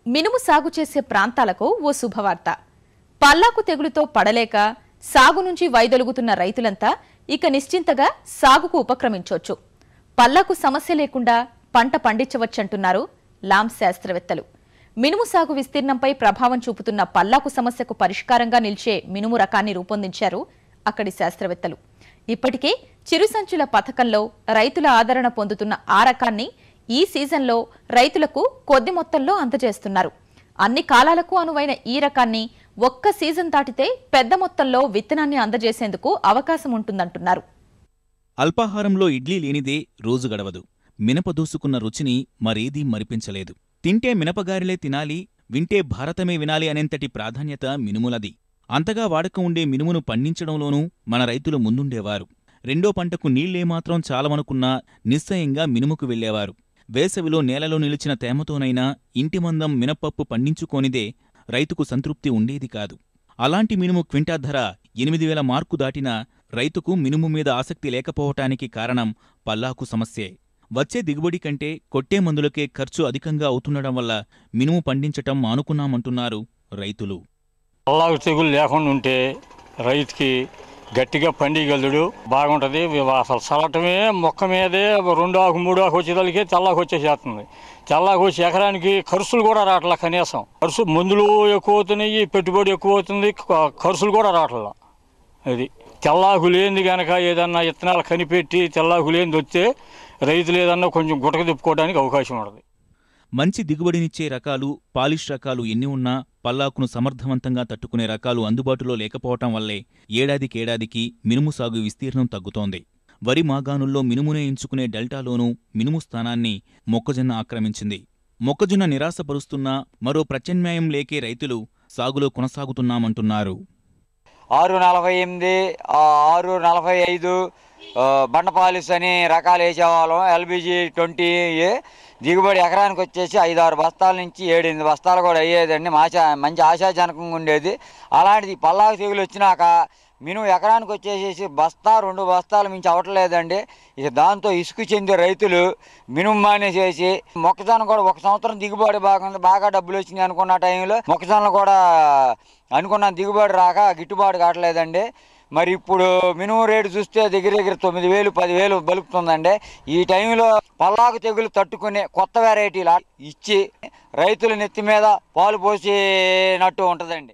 మినుము సాగు చేసే ప్రాంతాలకు ఓ శుభవార్త పల్లాకు తెగులుతో పడలేక సాగు నుంచి వైదొలుగుతున్న రైతులంతా ఇక నిశ్చింతగా సాగుకు ఉపక్రమించొచ్చు పల్లాకు సమస్య లేకుండా పంట పండించవచ్చంటున్నారు లామ్ శాస్త్రవేత్తలు మినుము సాగు విస్తీర్ణంపై ప్రభావం చూపుతున్న పల్లాకు సమస్యకు పరిష్కారంగా నిలిచే మినుము రకాన్ని రూపొందించారు అక్కడి శాస్త్రవేత్తలు ఇప్పటికే చిరుసంచుల పథకంలో రైతుల ఆదరణ పొందుతున్న ఆ రకాన్ని ఈ సీజన్లో రైతులకు కొద్ది మొత్తంలో అందజేస్తున్నారు అన్ని కాలాలకు అనువైన ఈ రకాన్ని ఒక్క సీజన్ దాటితే పెద్ద మొత్తంలో విత్తనాన్ని అందజేసేందుకు అవకాశం ఉంటుందంటున్నారు అల్పాహారంలో ఇడ్లీ లేనిదే రోజు గడవదు మినప దూసుకున్న రుచిని మరేదీ మరిపించలేదు తింటే మినపగారిలే తినాలి వింటే భారతమే వినాలి అనేంతటి ప్రాధాన్యత మినుములది అంతగా వాడకం ఉండే మినుమును పండించడంలోనూ మన రైతులు ముందుండేవారు రెండో పంటకు నీళ్లేమాత్రం చాలవనుకున్నా నిశ్చయంగా మినుముకు వెళ్లేవారు వేసవిలో నేలలో నిలిచిన తేమతోనైనా ఇంటి మందం మినపప్పు పండించుకోనిదే రైతుకు సంతృప్తి ఉండేది కాదు అలాంటి మినుము క్వింటా ధర ఎనిమిది వేల మార్కు దాటినా రైతుకు మినుము మీద ఆసక్తి లేకపోవటానికి కారణం పల్లాకు సమస్యే వచ్చే దిగుబడి కంటే కొట్టే మందులకే ఖర్చు అధికంగా అవుతుండడం వల్ల మినుము పండించటం మానుకున్నామంటున్నారు రైతులు అల్లాగు తెగులు లేకుండా ఉంటే రైతుకి గట్టిగా పండిగలుడు బాగుంటుంది అసలు చల్లటమే మొక్క మీదే రెండు ఆకు మూడు ఆకు వచ్చేదానికి తెల్లాకు వచ్చేసేస్తుంది తెల్లాకు వచ్చి ఎకరానికి ఖర్చులు కూడా రావట్లా కనీసం ఖర్చు మందులు ఎక్కువ అవుతున్నాయి పెట్టుబడి ఎక్కువ అవుతుంది ఖ- ఖర్చులు కూడా రావట్లా అది తెల్లాకు లేనిది కనుక ఏదన్నా ఇత్తనాలు కనిపెట్టి తెల్లాకు లేనిది వస్తే రైతులు ఏదన్నా కొంచెం గుటక తిప్పుకోవడానికి అవకాశం ఉంటుంది మంచి దిగుబడినిచ్చే రకాలు పాలిష్ రకాలు ఎన్ని ఉన్నా పల్లాకును సమర్థవంతంగా తట్టుకునే రకాలు అందుబాటులో లేకపోవటం వల్లే ఏడాదికేడాదికి మినుము సాగు విస్తీర్ణం తగ్గుతోంది వరి మాగాణుల్లో మినుమునే ఎంచుకునే డెల్టాలోనూ మినుము స్థానాన్ని మొక్కజొన్న ఆక్రమించింది మొక్కజొన్న నిరాశపరుస్తున్నా మరో ప్రత్యామ్నాయం లేకే రైతులు సాగులో కొనసాగుతున్నామంటున్నారు ఆరు నలభై ఎనిమిది ఆ, ఆరు నలభై ఐదు ఆ, బండపాలిస్ అని రకాలు వేసేవాళ్ళం ఎల్బిజి ట్వంటీ ఏ దిగుబడి ఎకరానికి వచ్చేసి ఐదు ఆరు బస్తాల నుంచి ఏడెనిమిది బస్తాలు కూడా అయ్యేదండి మాచా మంచి ఆశాజనకంగా ఉండేది అలాంటిది ఈ పల్లాకు తెగులు వచ్చినాక మినుము ఎకరానికి వచ్చేసేసి బస్తా రెండు బస్తాలు మించి అవట్లేదండి ఇక దాంతో ఇసుకు చెందే రైతులు మినుము మానేసేసి మొక్కజొన్న కూడా ఒక సంవత్సరం దిగుబడి బాగుంది బాగా డబ్బులు వచ్చినాయి అనుకున్న టైంలో మొక్కజొన్న కూడా అనుకున్న దిగుబడి రాక గిట్టుబాటు కావట్లేదండి మరి ఇప్పుడు మినిమం రేటు చూస్తే దగ్గర దగ్గర తొమ్మిది వేలు పదివేలు బలుపుతుందండి ఈ టైంలో పల్లాకు తెగులు తట్టుకునే కొత్త వెరైటీలు ఇచ్చి రైతుల నెత్తి మీద పాలు పోసినట్టు ఉంటుందండి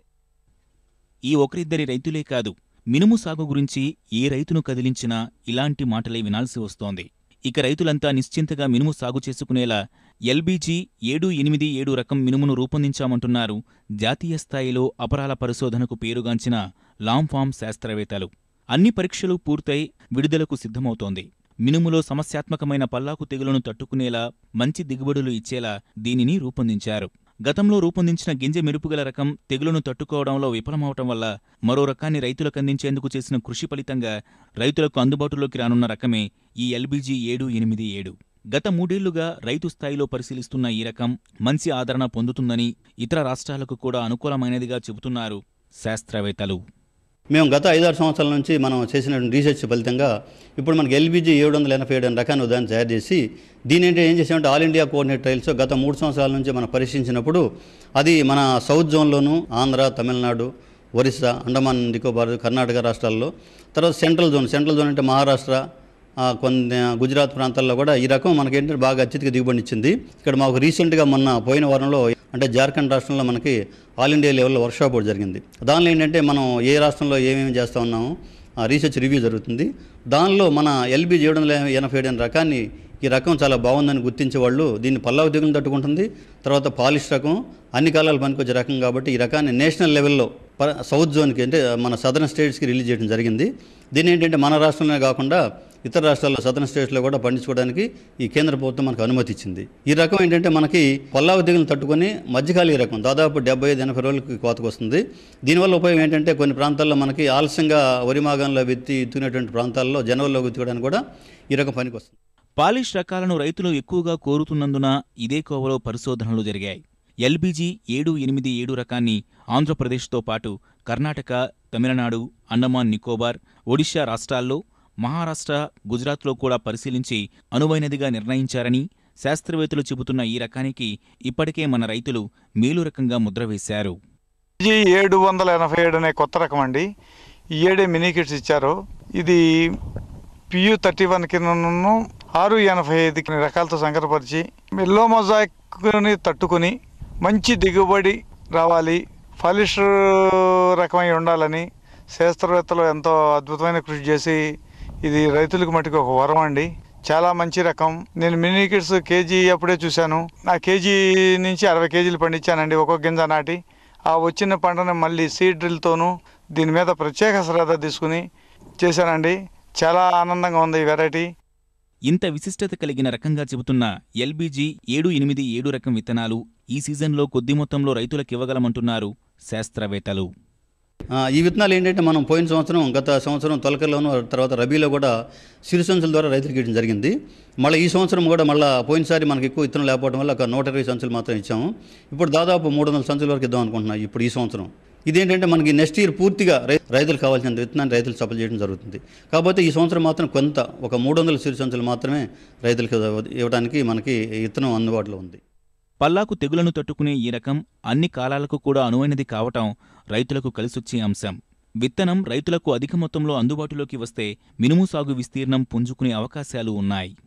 ఈ ఒకరిద్దరి రైతులే కాదు మినుము సాగు గురించి ఏ రైతును కదిలించినా ఇలాంటి మాటలే వినాల్సి వస్తోంది ఇక రైతులంతా నిశ్చింతగా మినుము సాగు చేసుకునేలా ఎల్బీజీ ఏడు ఎనిమిది ఏడు రకం మినుమును రూపొందించామంటున్నారు జాతీయ స్థాయిలో అపరాల పరిశోధనకు పేరుగాంచిన లాంఫామ్ శాస్త్రవేత్తలు అన్ని పరీక్షలు పూర్తయి విడుదలకు సిద్ధమవుతోంది మినుములో సమస్యాత్మకమైన పల్లాకు తెగులను తట్టుకునేలా మంచి దిగుబడులు ఇచ్చేలా దీనిని రూపొందించారు గతంలో రూపొందించిన గింజ మెరుపుగల రకం తెగులును తట్టుకోవడంలో విఫలమవటం వల్ల మరో రకాన్ని రైతులకు అందించేందుకు చేసిన కృషి ఫలితంగా రైతులకు అందుబాటులోకి రానున్న రకమే ఈ ఎల్బీజీ ఏడు ఎనిమిది ఏడు గత మూడేళ్లుగా రైతు స్థాయిలో పరిశీలిస్తున్న ఈ రకం మంచి ఆదరణ పొందుతుందని ఇతర రాష్ట్రాలకు కూడా అనుకూలమైనదిగా చెబుతున్నారు శాస్త్రవేత్తలు మేము గత ఐదారు సంవత్సరాల నుంచి మనం చేసినటువంటి రీసెర్చ్ ఫలితంగా ఇప్పుడు మనకి ఎల్బీజీ ఏడు వందల ఎనభై ఏడు అనే రకాన్ని ఉదాహరణ తయారు చేసి దీని ఏంటి ఏం చేసామంటే ఆల్ ఇండియా కోఆర్డినేట్ ట్రయల్స్ గత మూడు సంవత్సరాల నుంచి మనం పరిశీలించినప్పుడు అది మన సౌత్ జోన్లోను ఆంధ్ర తమిళనాడు ఒరిస్సా అండమాన్ నికోబార్ కర్ణాటక రాష్ట్రాల్లో తర్వాత సెంట్రల్ జోన్ సెంట్రల్ జోన్ అంటే మహారాష్ట్ర ఆ, కొన్ని గుజరాత్ ప్రాంతాల్లో కూడా ఈ రకం మనకేంటంటే బాగా అత్యధిక దిగుబడి ఇచ్చింది ఇక్కడ మాకు రీసెంట్గా మొన్న పోయిన వారంలో అంటే జార్ఖండ్ రాష్ట్రంలో మనకి ఆల్ ఇండియా లెవెల్లో వర్క్షాప్ కూడా జరిగింది దానిలో ఏంటంటే మనం ఏ రాష్ట్రంలో ఏమేమి చేస్తూ ఉన్నామో ఆ రీసెర్చ్ రివ్యూ జరుగుతుంది దానిలో మన ఎల్బీ ఏడు వందల ఎనభై ఏడు అనే రకాన్ని ఈ రకం చాలా బాగుందని గుర్తించే వాళ్ళు దీన్ని పల్లాకు తెగులు తట్టుకుంటుంది తర్వాత పాలిష్ రకం అన్ని కాలాలు పనికొచ్చే రకం కాబట్టి ఈ రకాన్ని నేషనల్ లెవెల్లో ప- సౌత్ జోన్కి అంటే మన సదర్న్ స్టేట్స్కి రిలీజ్ చేయడం జరిగింది దీని ఏంటంటే మన రాష్ట్రంలోనే కాకుండా ఇతర రాష్ట్రాల్లో సదర్న్ స్టేట్స్లో కూడా పండించుకోవడానికి ఈ కేంద్ర ప్రభుత్వం మనకు అనుమతి ఇచ్చింది ఈ రకం ఏంటంటే మనకి పొల్లాకు దిగులు తట్టుకొని మధ్యకాలి రకం దాదాపు డెబ్బై ఐదు ఎనభై రోజులకి కోతకు వస్తుంది దీనివల్ల ఉపయోగం ఏంటంటే కొన్ని ప్రాంతాల్లో మనకి ఆలస్యంగా వరి మాగంలో విత్తి ఎత్తుకునేటువంటి ప్రాంతాల్లో జనవరిలో విత్తుకోవడానికి కూడా ఈ రకం పనికి వస్తుంది పాలిష్ రకాలను రైతులు ఎక్కువగా కోరుతున్నందున ఇదే కోవలో పరిశోధనలు జరిగాయి ఎల్బీజీ ఏడు ఎనిమిది ఏడు రకాన్ని ఆంధ్రప్రదేశ్తో పాటు కర్ణాటక తమిళనాడు అండమాన్ నికోబార్ ఒడిషా రాష్ట్రాల్లో మహారాష్ట్ర గుజరాత్లో కూడా పరిశీలించి అనువైనదిగా నిర్ణయించారని శాస్త్రవేత్తలు చెబుతున్న ఈ రకానికి ఇప్పటికే మన రైతులు మేలు రకంగా ముద్ర వేశారు జీ ఏడు వందల ఎనభై ఏడు అనే కొత్త రకం అండి ఈ ఏడే మినీ కిట్స్ ఇచ్చారు ఇది పియు థర్టీ వన్ కిందను ఆరు ఎనభై ఐదు కింద రకాలతో సంకరపరిచి ఎల్లో మొజాయిక్ని తట్టుకుని మంచి దిగుబడి రావాలి పాలిస్టర్ రకమై ఉండాలని శాస్త్రవేత్తలు ఎంతో అద్భుతమైన కృషి చేసి ఇది రైతులకు మటుకు ఒక వరం అండి చాలా మంచి రకం నేను మినీ కిట్స్ కేజీ అప్పుడే చూశాను నా కేజీ నుంచి అరవై కేజీలు పండించానండి ఒక్కొక్క గింజ నాటి ఆ వచ్చిన పంటను మళ్ళీ సీడ్ డ్రిల్తోనూ దీని మీద ప్రత్యేక శ్రద్ధ తీసుకుని చేశానండి చాలా ఆనందంగా ఉంది ఈ వెరైటీ ఇంత విశిష్టత కలిగిన రకంగా చెబుతున్న ఎల్బీజీ ఏడు ఎనిమిది ఏడు రకం విత్తనాలు ఈ సీజన్లో కొద్ది మొత్తంలో రైతులకు ఇవ్వగలమంటున్నారు శాస్త్రవేత్తలు ఆ, ఈ విత్తనాలు ఏంటంటే మనం పోయిన సంవత్సరం గత సంవత్సరం తొలకల్లోనూ తర్వాత రబీలో కూడా సిరి సంచుల ద్వారా రైతులకు ఇవ్వడం జరిగింది మళ్ళీ ఈ సంవత్సరం కూడా మళ్ళీ పోయినసారి మనకి ఎక్కువ విత్తనం లేకపోవడం వల్ల ఒక నూట ఇరవై సంచులు మాత్రం ఇచ్చాము ఇప్పుడు దాదాపు మూడు వందల సంచుల వరకు ఇద్దాం అనుకుంటున్నాం ఇప్పుడు ఈ సంవత్సరం ఇదేంటంటే మనకి నెక్స్ట్ ఇయర్ పూర్తిగా రై రైతులకు కావాల్సిన విత్తనాన్ని రైతులు సప్లై చేయడం జరుగుతుంది కాకపోతే ఈ సంవత్సరం మాత్రం కొంత ఒక మూడు వందల సిరి సంచులు మాత్రమే రైతులకు ఇవ్వడానికి మనకి విత్తనం అందుబాటులో ఉంది పల్లాకు తెగులను తట్టుకునే ఈ రకం అన్ని కాలాలకు కూడా అనువైనది కావటం రైతులకు కలిసొచ్చే అంశం విత్తనం రైతులకు అధిక మొత్తంలో అందుబాటులోకి వస్తే మినుము సాగు విస్తీర్ణం పుంజుకునే అవకాశాలు ఉన్నాయి